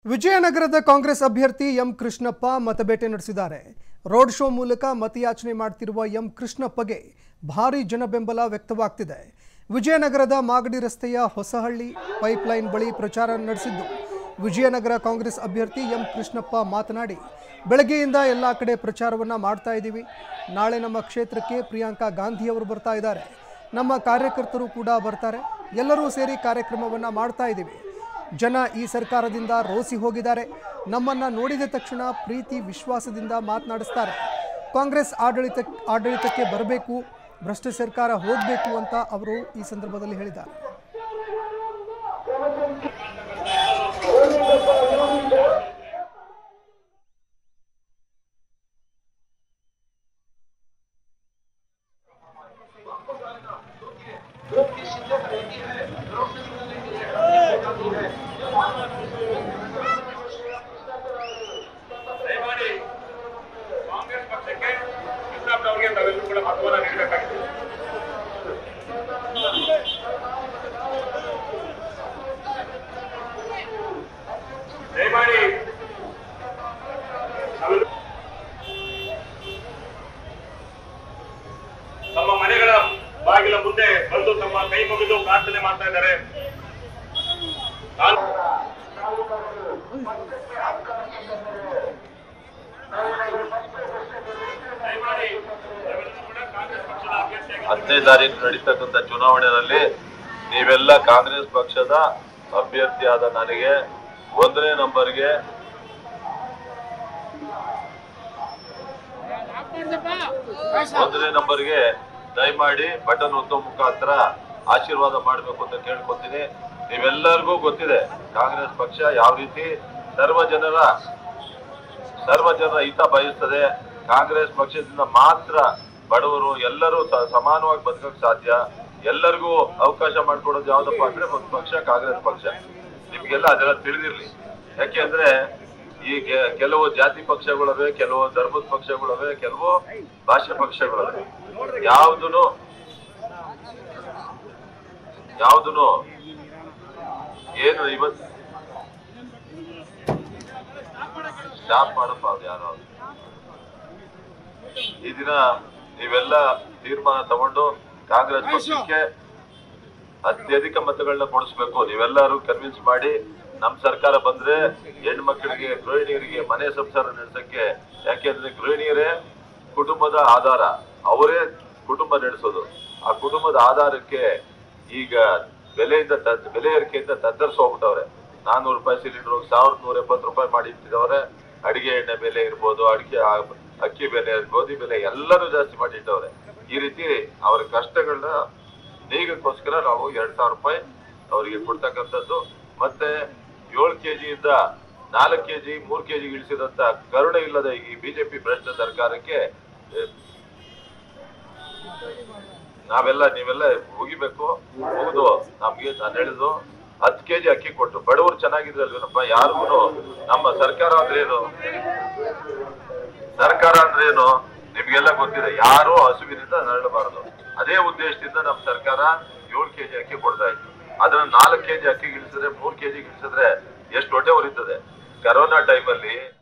ವಿಜಯನಗರದ ಕಾಂಗ್ರೆಸ್ ಅಭ್ಯರ್ಥಿ ಎಂ ಕೃಷ್ಣಪ್ಪ ಮತಬೇಟೆ ನಡೆಸಿದ್ದಾರೆ ರೋಡ್ ಶೋ ಮೂಲಕ ಮತಯಾಚನೆ ಮಾಡ್ತಿರುವ ಎಂ ಕೃಷ್ಣಪ್ಪಗೆ ಭಾರೀ ಜನಬೆಂಬಲ ವ್ಯಕ್ತವಾಗ್ತಿದೆ ವಿಜಯನಗರದ ಮಾಗಡಿ ರಸ್ತೆಯ ಹೊಸಹಳ್ಳಿ ಪೈಪ್ಲೈನ್ ಬಳಿ ಪ್ರಚಾರ ನಡೆಸಿದ್ದು ವಿಜಯನಗರ ಕಾಂಗ್ರೆಸ್ ಅಭ್ಯರ್ಥಿ ಎಂ ಕೃಷ್ಣಪ್ಪ ಮಾತನಾಡಿ ಬೆಳಗ್ಗೆಯಿಂದ ಎಲ್ಲ ಕಡೆ ಪ್ರಚಾರವನ್ನ ಮಾಡ್ತಾ ಇದ್ದೀವಿ ನಾಳೆ ನಮ್ಮ ಕ್ಷೇತ್ರಕ್ಕೆ ಪ್ರಿಯಾಂಕಾ ಗಾಂಧಿ ಅವರು ಬರ್ತಾ ಇದ್ದಾರೆ ನಮ್ಮ ಕಾರ್ಯಕರ್ತರು ಕೂಡ ಬರ್ತಾರೆ ಎಲ್ಲರೂ ಸೇರಿ ಕಾರ್ಯಕ್ರಮವನ್ನ ಮಾಡ್ತಾ ಇದ್ದೀವಿ ಜನ ಈ ಸರ್ಕಾರದಿಂದ ರೋಸಿ ಹೋಗಿದ್ದಾರೆ ನಮ್ಮನ್ನ ನೋಡಿದ ತಕ್ಷಣ ಪ್ರೀತಿ ವಿಶ್ವಾಸದಿಂದ ಮಾತನಾಡಿಸ್ತಾರೆ ಕಾಂಗ್ರೆಸ್ ಆಡಳಿತ ಆಡಳಿತಕ್ಕೆ ಬರಬೇಕು ಭ್ರಷ್ಟ ಸರ್ಕಾರ ಹೋಗಬೇಕು ಅಂತ ಅವರು ಈ ಸಂದರ್ಭದಲ್ಲಿ ಹೇಳಿದ್ದಾರೆ ದಯಮಾಡಿ ಕಾಂಗ್ರೆಸ್ ಪಕ್ಷಕ್ಕೆ ಕೃಷ್ಣಪ್ಪನವರಿಗೆ ತಾವೆಲ್ಲರೂ ಕೂಡ ಮತವನ್ನು ನೀಡಬೇಕಾಗಿದೆ ದಯಮಾಡಿ ತಾವೆಲ್ಲರೂ ತಮ್ಮ ಮನೆಗಳ ಬಾಗಿಲ ಮುಂದೆ ಬಂದು ತಮ್ಮ ಕೈ ಮುಗಿದು ಪ್ರಾರ್ಥನೆ ಮಾಡ್ತಾ ಇದ್ದಾರೆ ನಾನು ದಯಮಾಡಿ ತಾವೆಲ್ಲರೂ ಕೂಡ ಕಾಂಗ್ರೆಸ್ ಪಕ್ಷದ ಅಭ್ಯರ್ಥಿಯಾಗಿ ಹತ್ತನೇ ತಾರೀಕು ನಡೀತಕ್ಕಂಥ ಚುನಾವಣೆಯಲ್ಲಿ ನೀವೆಲ್ಲ ಕಾಂಗ್ರೆಸ್ ಪಕ್ಷದ ಅಭ್ಯರ್ಥಿಯಾದ ನನಗೆ ಒಂದನೇ ನಂಬರ್ಗೆ ಒಂದನೇ ನಂಬರ್ಗೆ ದಯಮಾಡಿ ಬಟನ್ ಒತ್ತೋ ಮುಖಾಂತರ ಆಶೀರ್ವಾದ ಮಾಡಬೇಕು ಅಂತ ಕೇಳ್ಕೊತೀನಿ ನೀವೆಲ್ಲರಿಗೂ ಗೊತ್ತಿದೆ ಕಾಂಗ್ರೆಸ್ ಪಕ್ಷ ಯಾವ ರೀತಿ ಸರ್ವ ಜನರ ಸರ್ವ ಜನರ ಹಿತ ಬಯಸ್ತದೆ ಕಾಂಗ್ರೆಸ್ ಪಕ್ಷದಿಂದ ಮಾತ್ರ ಬಡವರು ಎಲ್ಲರೂ ಸ- ಸಮಾನವಾಗಿ ಬದುಕಕ್ ಸಾಧ್ಯ ಎಲ್ಲರಿಗೂ ಅವಕಾಶ ಮಾಡ್ಕೊಡೋದು ಯಾವ್ದಪ್ಪ ಅಂದ್ರೆ ಒಂದು ಪಕ್ಷ ಕಾಂಗ್ರೆಸ್ ಪಕ್ಷ ನಿಮ್ಗೆಲ್ಲ ಅದೆಲ್ಲ ತಿಳಿದಿರ್ಲಿ ಯಾಕೆಂದ್ರೆ ಈ ಕೆ- ಕೆಲವು ಜಾತಿ ಪಕ್ಷಗಳವೆ ಕೆಲವು ಧರ್ಮದ ಪಕ್ಷಗಳವೆ ಕೆಲವು ಭಾಷೆ ಪಕ್ಷಗಳವೆ ಯಾವ್ದುನು ಯಾವ್ದುನು ಏನು ಇವತ್ತು ಸ್ಟಾಪ್ ಮಾಡಪ್ಪ ಅವ್ರು ಯಾರೋ ಈ ದಿನ ನೀವೆಲ್ಲ ತೀರ್ಮಾನ ತಗೊಂಡು ಕಾಂಗ್ರೆಸ್ ಪಕ್ಷಕ್ಕೆ ಅತ್ಯಧಿಕ ಮತಗಳನ್ನ ಕೊಡಿಸ್ಬೇಕು ನೀವೆಲ್ಲರೂ ಕನ್ವಿನ್ಸ್ ಮಾಡಿ ನಮ್ ಸರ್ಕಾರ ಬಂದ್ರೆ ಹೆಣ್ಮಕ್ಳಿಗೆ ಗೃಹಿಣಿಯರಿಗೆ ಮನೆ ಸಂಸಾರ ನಡೆಸಕ್ಕೆ ಯಾಕೆಂದ್ರೆ ಗೃಹಿಣಿಯರೇ ಕುಟುಂಬದ ಆಧಾರ ಅವರೇ ಕುಟುಂಬ ನಡೆಸೋದು ಆ ಕುಟುಂಬದ ಆಧಾರಕ್ಕೆ ಈಗ ಬೆಲೆಯಿಂದ ತದ್- ಬೆಲೆ ಏರಿಕೆಯಿಂದ ತತ್ತರಿಸಿ ಹೋಗ್ಬಿಟ್ಟವ್ರೆ ನಾನ್ನೂರು ರೂಪಾಯಿ ಸಿಲಿಂಡರ್ ಸಾವಿರದ ನೂರ ಎಪ್ಪತ್ತು ರೂಪಾಯಿ ಮಾಡಿ ಇಟ್ಟಿದವ್ರೆ ಅಡಿಗೆ ಎಣ್ಣೆ ಬೆಲೆ ಇರ್ಬೋದು ಅಡಿಕೆ ಆ- ಅಕ್ಕಿ ಬೆಲೆ ಗೋಧಿ ಬೆಲೆ ಎಲ್ಲರೂ ಜಾಸ್ತಿ ಮಾಡಿಟ್ಟವ್ರೆ ಈ ರೀತಿ ಅವರ ಕಷ್ಟಗಳನ್ನ ನೀಗಕ್ಕೋಸ್ಕರ ನಾವು ಎರಡ್ ಸಾವಿರ ರೂಪಾಯಿ ಅವರಿಗೆ ಕೊಡ್ತಕ್ಕಂಥದ್ದು ಮತ್ತೆ ಏಳು ಕೆಜಿಯಿಂದ ನಾಲ್ಕು ಕೆಜಿ ಮೂರ್ ಕೆಜಿ ಇಳಿಸಿದಂತ ಕರುಣೆ ಇಲ್ಲದ ಈ ಬಿಜೆಪಿ ಭ್ರಷ್ಟ ಸರ್ಕಾರಕ್ಕೆ ಎ, ನಾವೆಲ್ಲ ನೀವೆಲ್ಲ ಮುಗಿಬೇಕು ಮುಗಿದು ನಮ್ಗೆ ನಾನು ಹೇಳಿದ್ದು ಹತ್ತು ಕೆಜಿ ಅಕ್ಕಿ ಕೊಟ್ಟು ಬಡವರು ಚೆನ್ನಾಗಿದ್ರಲ್ವೇನಪ್ಪ ಯಾರಿಗೂ ನಮ್ಮ ಸರ್ಕಾರ ಅಂದ್ರೆ ಏನು ಸರ್ಕಾರ ಅಂದ್ರೆ ಏನು ನಿಮ್ಗೆಲ್ಲ ಗೊತ್ತಿದೆ ಯಾರು ಹಸುವಿನಿಂದ ನರಳಬಾರದು ಅದೇ ಉದ್ದೇಶದಿಂದ ನಮ್ಮ ಸರ್ಕಾರ ಏಳು ಕೆಜಿ ಅಕ್ಕಿ ಕೊಡ್ತಾ ಇತ್ತು ಅದನ್ನ ನಾಲ್ಕು ಕೆಜಿ ಅಕ್ಕಿ ಇಳಿಸಿದ್ರೆ ಮೂರ್ ಕೆಜಿ ಇಳಿಸಿದ್ರೆ ಎಷ್ಟು ಹೊಟ್ಟೆ ಉರಿತದೆ ಕರೋನಾ ಟೈಮಲ್ಲಿ